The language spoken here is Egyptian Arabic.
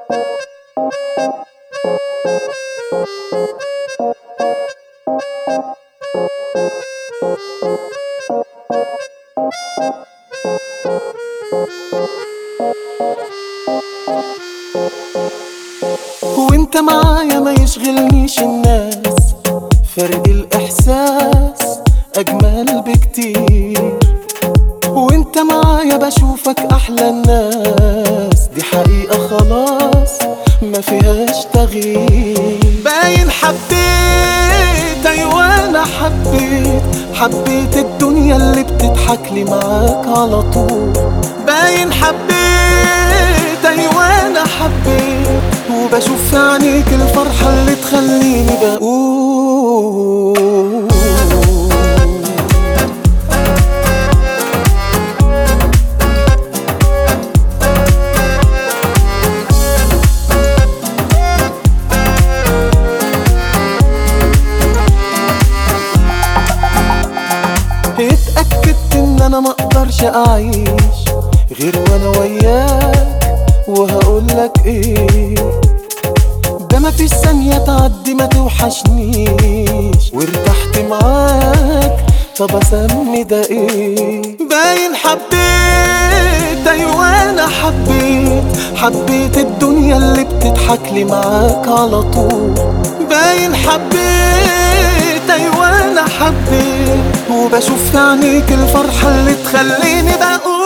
وانت معايا ما يشغلنيش الناس فرق الاحساس اجمل بكتير وانت معايا بشوفك احلى الناس دي حقيقة خلاص ما فيهاش تغيير باين حبيت ايوه انا حبيت حبيت الدنيا اللي بتضحك لي معاك على طول باين حبيت ايوه انا حبيت وبشوف في عينيك الفرحة اللي تخليني بقول اتأكدت ان انا مقدرش اعيش غير وانا وياك وهقولك ايه ده مفيش ثانية تعدي ما توحشنيش وارتحت معاك طب اسمي ده ايه باين حبيت ايوه انا حبيت حبيت الدنيا اللي بتضحك لي معاك على طول باين حبيت ايوه انا حبيت وبشوف في عينيك الفرحة اللي تخليني بقول